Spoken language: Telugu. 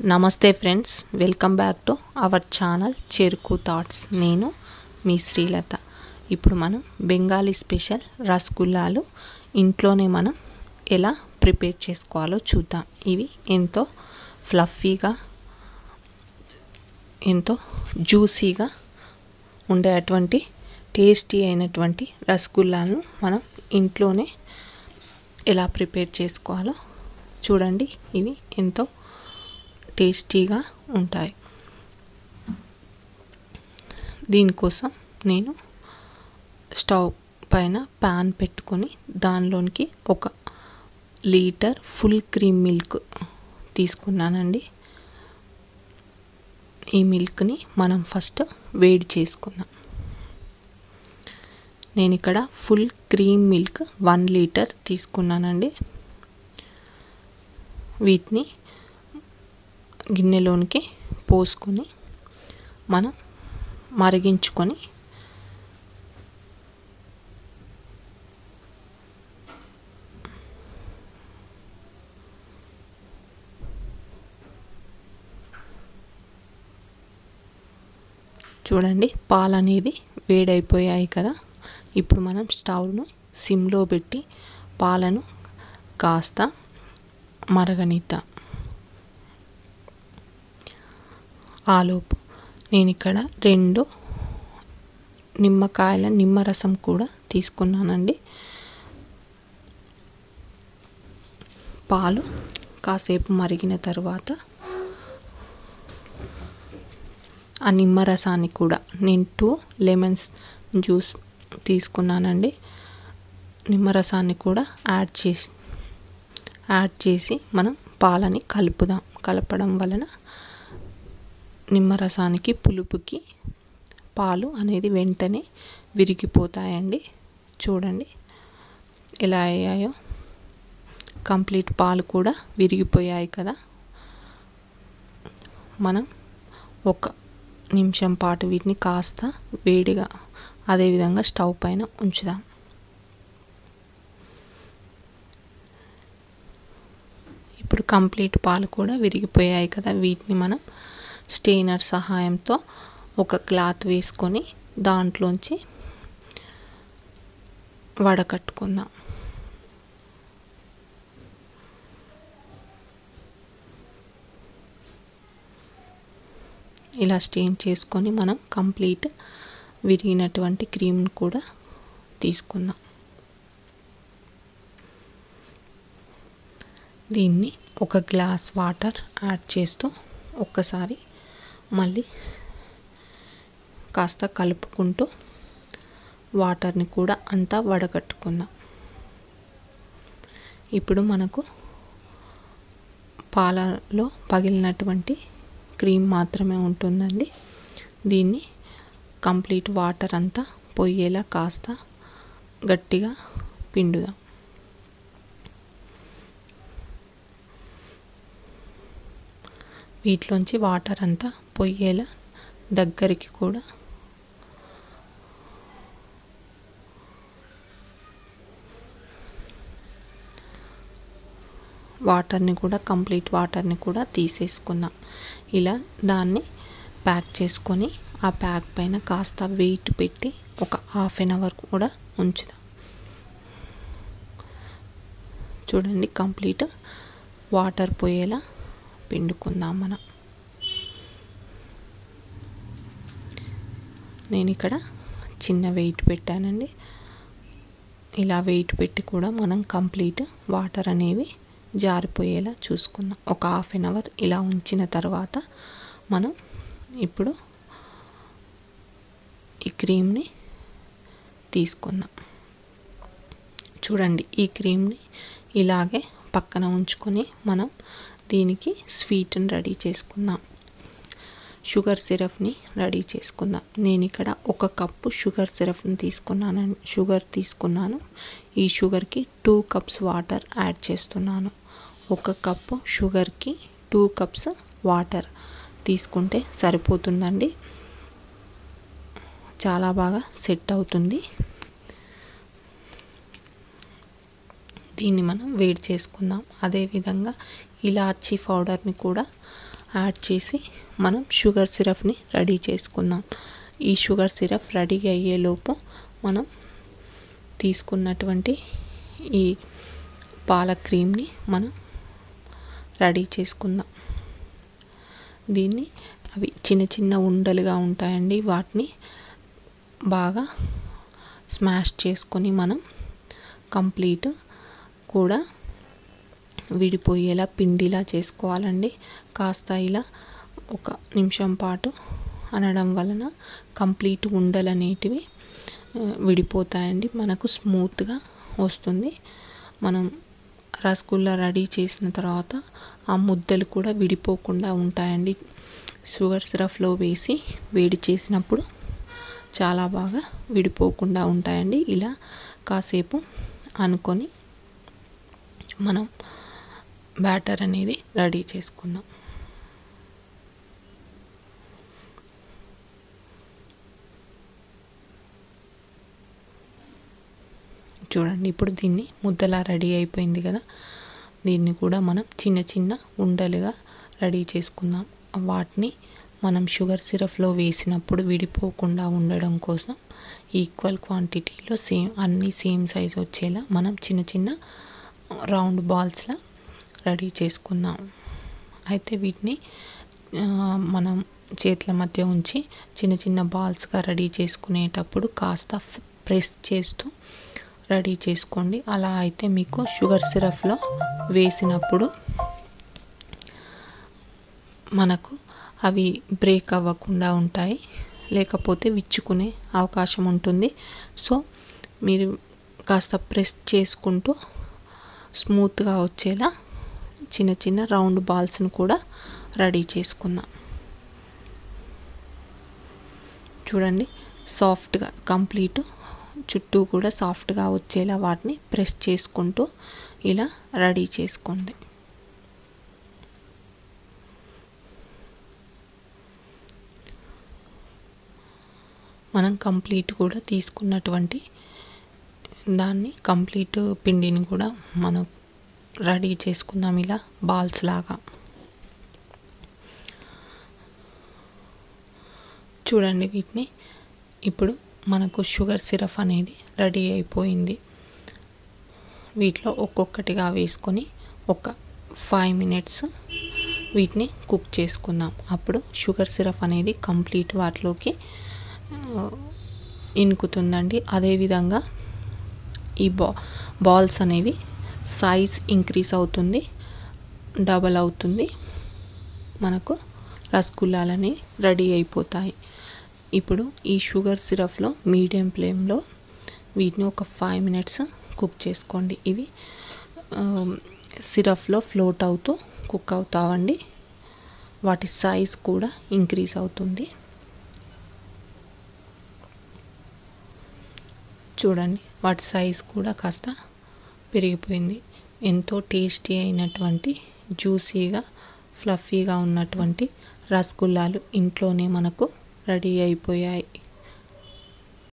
నమస్తే friends welcome back to our channel Cheruku thoughts నేను మీ శ్రీలత ఇప్పుడు మనం బెంగాలీ స్పెషల్ రసగుల్లాలు ఇంట్లోనే మనం ఎలా ప్రిపేర్ చేసుకోవాలో చూద్దాం ఇవి ఎంతో ఫ్లఫీగా ఎంతో జ్యూసీగా ఉండే అటువంటి టేస్టీ అయినటువంటి రసగుల్లాలను మనం ఇంట్లోనే ఎలా ప్రిపేర్ చేసుకోవాలో చూడండి ఇవి ఎంతో టేస్టీగా ఉంటాయి దీనికోసం నేను స్టవ్ పైన ప్యాన్ పెట్టుకొని దానిలోనికి ఒక లీటర్ ఫుల్ క్రీమ్ మిల్క్ తీసుకున్నానండి ఈ మిల్క్ని మనం ఫస్ట్ వేడి చేసుకుందాం నేను ఇక్కడ full cream milk one litre తీసుకున్నానండి వీటిని గిన్నెలోనికి పోసుకొని మనం మరిగించుకొని చూడండి పాలు అనేది వేడైపోయాయి కదా ఇప్పుడు మనం స్టవ్ను సిమ్లో పెట్టి పాలను కాస్త మరగనిద్దాం ఆలోపు నేను ఇక్కడ రెండు నిమ్మకాయల నిమ్మరసం కూడా తీసుకున్నానండి పాలు కాసేపు మరిగిన తర్వాత ఆ నిమ్మరసాన్ని కూడా నేను టూ లెమన్స్ జ్యూస్ తీసుకున్నానండి నిమ్మరసాన్ని కూడా యాడ్ చేసి యాడ్ చేసి మనం పాలని కలుపుదాం కలపడం వలన నిమ్మరసానికి పులుపుకి పాలు అనేది వెంటనే విరిగిపోతాయండి చూడండి ఎలా అయ్యాయో కంప్లీట్ పాలు కూడా విరిగిపోయాయి కదా మనం ఒక నిమిషం పాటు వీటిని కాస్త వేడిగా అదేవిధంగా స్టవ్ పైన ఉంచుదాం ఇప్పుడు కంప్లీట్ పాలు కూడా విరిగిపోయాయి కదా వీటిని మనం స్టెయినర్ సహాయంతో ఒక క్లాత్ వేసుకొని దాంట్లోంచి వడకట్టుకుందాం ఇలా స్టెయిన్ చేసుకొని మనం కంప్లీట్ విరిగినటువంటి క్రీమ్ని కూడా తీసుకుందాం దీన్ని ఒక గ్లాస్ వాటర్ యాడ్ చేస్తూ ఒక్కసారి మళ్ళీ కాస్త కలుపుకుంటూ వాటర్ని కూడా అంతా వడగట్టుకుందాం ఇప్పుడు మనకు పాలలో పగిలినటువంటి క్రీమ్ మాత్రమే ఉంటుందండి దీన్ని కంప్లీట్ వాటర్ అంతా పొయ్యేలా కాస్త గట్టిగా పిండుదాం వీటిలోంచి వాటర్ అంతా పొయ్యేలా దగ్గరికి కూడా వాటర్ని కూడా కంప్లీట్ వాటర్ని కూడా తీసేసుకుందాం ఇలా దాన్ని ప్యాక్ చేసుకొని ఆ ప్యాక్ పైన కాస్త వెయిట్ పెట్టి ఒక హాఫ్ అన్ అవర్ కూడా ఉంచుదాం చూడండి కంప్లీట్ వాటర్ పోయేలా పిండుకుందాం మనం నేను ఇక్కడ చిన్న వెయిట్ పెట్టానండి ఇలా వెయిట్ పెట్టి కూడా మనం కంప్లీట్ వాటర్ అనేవి జారిపోయేలా చూసుకుందాం ఒక హాఫ్ అన్ అవర్ ఇలా ఉంచిన తర్వాత మనం ఇప్పుడు ఈ క్రీమ్ని తీసుకుందాం చూడండి ఈ క్రీమ్ని ఇలాగే పక్కన ఉంచుకొని మనం దీనికి స్వీట్ని రెడీ చేసుకుందాం షుగర్ సిరప్ని రెడీ చేసుకుందాం నేను ఇక్కడ ఒక కప్పు షుగర్ సిరప్ని తీసుకున్నాను షుగర్ తీసుకున్నాను ఈ షుగర్కి టూ కప్స్ వాటర్ యాడ్ చేస్తున్నాను ఒక కప్పు షుగర్కి టూ కప్స్ వాటర్ తీసుకుంటే సరిపోతుందండి చాలా బాగా సెట్ అవుతుంది దీన్ని మనం వేడి చేసుకుందాం అదేవిధంగా ఇలాచీ పౌడర్ని కూడా యాడ్ చేసి మనం షుగర్ సిరప్ని రెడీ చేసుకుందాం ఈ షుగర్ సిరప్ రెడీ అయ్యేలోపు మనం తీసుకున్నటువంటి ఈ పాల క్రీమ్ని మనం రెడీ చేసుకుందాం దీన్ని అవి చిన్న చిన్న ఉండలుగా ఉంటాయండి వాటిని బాగా స్మాష్ చేసుకొని మనం కంప్లీట్ కూడా విడిపోయేలా పిండిలా చేసుకోవాలండి కాస్త ఇలా ఒక నిమిషం పాటు అనడం వలన కంప్లీట్ ఉండలు అనేటివి విడిపోతాయండి మనకు స్మూత్గా వస్తుంది మనం రసగుల్లా రెడీ చేసిన తర్వాత ఆ ముద్దలు కూడా విడిపోకుండా ఉంటాయండి షుగర్ సిరప్లో వేసి వేడి చేసినప్పుడు చాలా బాగా విడిపోకుండా ఉంటాయండి ఇలా కాసేపు అనుకొని మనం బ్యాటర్ అనేది రెడీ చేసుకుందాం చూడండి ఇప్పుడు దీన్ని ముద్దలా రెడీ అయిపోయింది కదా దీన్ని కూడా మనం చిన్న చిన్న ఉండలుగా రెడీ చేసుకుందాం వాటిని మనం షుగర్ సిరప్లో వేసినప్పుడు విడిపోకుండా ఉండడం కోసం ఈక్వల్ క్వాంటిటీలో సేమ్ అన్నీ సేమ్ సైజ్ వచ్చేలా మనం చిన్న చిన్న రౌండ్ బాల్స్లా రెడీ చేసుకుందాం అయితే వీటిని మనం చేతుల మధ్య ఉంచి చిన్న చిన్న బాల్స్గా రెడీ చేసుకునేటప్పుడు కాస్త ప్రెస్ చేస్తూ రెడీ చేసుకోండి అలా అయితే మీకు షుగర్ సిరప్లో వేసినప్పుడు మనకు అవి బ్రేక్ అవ్వకుండా ఉంటాయి లేకపోతే విచ్చుకునే అవకాశం ఉంటుంది సో మీరు కాస్త ప్రెస్ చేసుకుంటూ స్మూత్గా వచ్చేలా చిన్న చిన్న రౌండ్ బాల్స్ని కూడా రెడీ చేసుకుందాం చూడండి సాఫ్ట్గా కంప్లీట్ చుట్టూ కూడా సాఫ్ట్గా వచ్చేలా వాటిని ప్రెస్ చేసుకుంటూ ఇలా రెడీ చేసుకోండి మనం కంప్లీట్ కూడా తీసుకున్నటువంటి దాన్ని కంప్లీట్ పిండిని కూడా మనం రెడీ చేసుకుందాం ఇలా బాల్స్ లాగా చూడండి వీటిని ఇప్పుడు మనకు షుగర్ సిరప్ అనేది రెడీ అయిపోయింది వీటిలో ఒక్కొక్కటిగా వేసుకొని ఒక ఫైవ్ మినిట్స్ వీటిని కుక్ చేసుకుందాం అప్పుడు షుగర్ సిరప్ అనేది కంప్లీట్ వాటిలోకి ఇనుకుతుందండి అదేవిధంగా ఈ బా బాల్స్ అనేవి సైజ్ ఇంక్రీజ్ అవుతుంది డబల్ అవుతుంది మనకు రసగుల్లాలని రెడీ అయిపోతాయి ఇప్పుడు ఈ షుగర్ సిరప్లో మీడియం ఫ్లేమ్లో వీటిని ఒక ఫైవ్ మినిట్స్ కుక్ చేసుకోండి ఇవి సిరప్లో ఫ్లోట్ అవుతూ కుక్ అవుతావండి వాటి సైజ్ కూడా ఇంక్రీజ్ అవుతుంది చూడండి వాటి సైజ్ కూడా కాస్త పెరిగిపోయింది ఎంతో టేస్టీ అయినటువంటి జ్యూసీగా ఫ్లఫీగా ఉన్నటువంటి రసగుల్లాలు ఇంట్లోనే మనకు రెడీ అయిపోయాయి